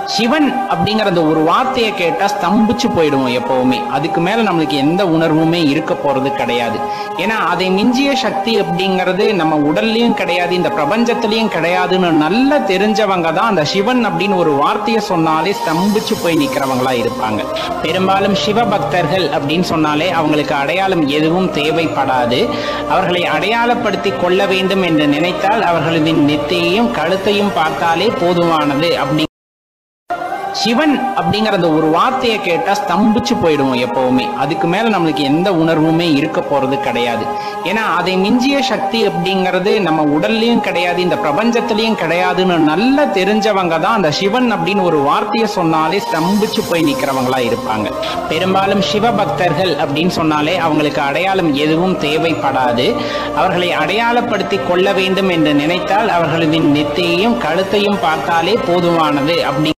சிவன் அப்படிங்கிற அந்த ஒரு வார்த்தையை கேட்டா ஸ்தம்பிச்சு போயிடுவோம் எப்பவுமே அதுக்கு மேல நம்மளுக்கு எந்த உணர்வுமே இருக்க போறது கிடையாது ஏன்னா அதை மிஞ்சிய சக்தி அப்படிங்கிறது நம்ம உடல்லயும் கிடையாது இந்த பிரபஞ்சத்திலயும் கிடையாதுன்னு நல்லா தெரிஞ்சவங்க தான் அந்த சிவன் அப்படின்னு ஒரு வார்த்தையை சொன்னாலே ஸ்தம்பிச்சு போய் நிக்கிறவங்களா இருப்பாங்க பெரும்பாலும் சிவ பக்தர்கள் அப்படின்னு சொன்னாலே அவங்களுக்கு அடையாளம் எதுவும் தேவைப்படாது அவர்களை அடையாளப்படுத்தி கொள்ள வேண்டும் என்று நினைத்தால் அவர்களின் நெத்தையும் கழுத்தையும் பார்த்தாலே போதுமானது அப்படி சிவன் அப்படிங்கிற அந்த ஒரு வார்த்தையை கேட்டா ஸ்தம்பிச்சு போயிடுவோம் எப்பவுமே அதுக்கு மேல நம்மளுக்கு எந்த உணர்வுமே இருக்க போறது கிடையாது ஏன்னா அதை மிஞ்சிய சக்தி அப்படிங்கிறது நம்ம உடல்லயும் கிடையாது இந்த பிரபஞ்சத்திலயும் கிடையாதுன்னு நல்லா தெரிஞ்சவங்க தான் அந்த சிவன் அப்படின்னு ஒரு வார்த்தையை சொன்னாலே ஸ்தம்பிச்சு போய் நிக்கிறவங்களா இருப்பாங்க பெரும்பாலும் சிவ பக்தர்கள் அப்படின்னு சொன்னாலே அவங்களுக்கு அடையாளம் எதுவும் தேவைப்படாது அவர்களை அடையாளப்படுத்தி கொள்ள வேண்டும் என்று நினைத்தால் அவர்களின் நெத்தையும் கழுத்தையும் பார்த்தாலே போதுமானது அப்படி